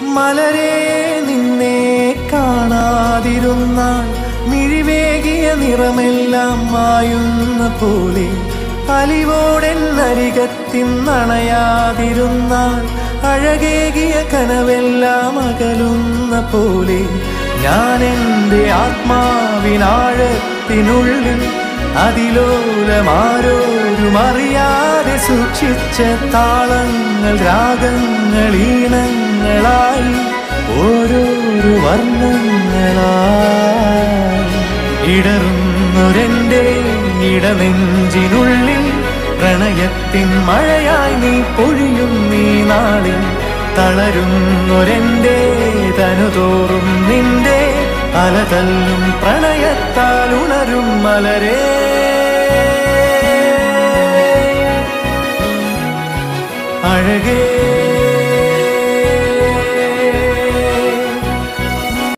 മലരെ നിന്നെ കാണാതിരുന്നാൽ മിഴിവേകിയ നിറമെല്ലാം മായുന്ന പോലെ അലിവോടെന്നരികത്തിന്നണയാതിരുന്നാൽ അഴകേകിയ കനവെല്ലാം അകലുന്ന പോലെ ഞാൻ എൻ്റെ ആത്മാവിനാഴത്തിനുള്ളിൽ അതിലോലമാരോരും അറിയാതെ സൂക്ഷിച്ച താളങ്ങൾ രാഗങ്ങൾ ഈണങ്ങളായി ഓരോരോ വർണ്ണങ്ങളായി ഇടറുന്നൊരെന്റെ ഇടനെഞ്ചിനുള്ളിൽ പ്രണയത്തിൻ മഴയായി നീ പൊഴിയും നീ നാളിൽ തളരുന്നൊരെന്റെ തനുതോറും നിന്റെ അലതല്ലും പ്രണയത്താൽ ഉണരും മലരേ അഴകേ